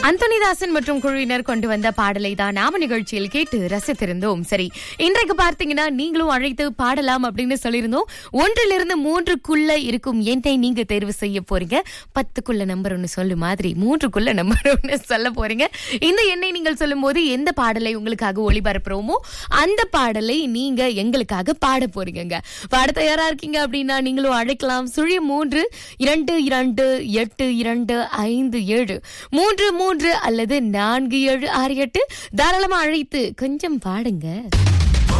அந்தோனிதாசன் மற்றும் குழுவினர் கொண்டு வந்த பாடலை தான் நாம நிகழ்ச்சியில் கேட்டு ரசித்திருந்தோம் சரி இன்றைக்கு பார்த்தீங்கன்னா நீங்களும் அழைத்து பாடலாம் அப்படின்னு சொல்லியிருந்தோம் ஒன்றிலிருந்து மூன்றுக்குள்ள இருக்கும் எண்ணை நீங்க தேர்வு செய்ய போறீங்க பத்துக்குள்ள நம்பர் ஒன்னு சொல்லு மாதிரி மூன்றுக்குள்ள நம்பர் ஒன்னு சொல்ல போறீங்க இந்த எண்ணை நீங்கள் சொல்லும் போது எந்த பாடலை உங்களுக்காக ஒளிபரப்புறோமோ அந்த பாடலை நீங்க எங்களுக்காக பாட போறீங்க பாட தயாரா இருக்கீங்க அப்படின்னா நீங்களும் அழைக்கலாம் சுழி மூன்று இரண்டு இரண்டு எட்டு இரண்டு ஐந்து ஏழு மூன்று மூன்று அல்லது நான்கு ஏழு ஆறு எட்டு தாராளமா அழைத்து கொஞ்சம் பாடுங்க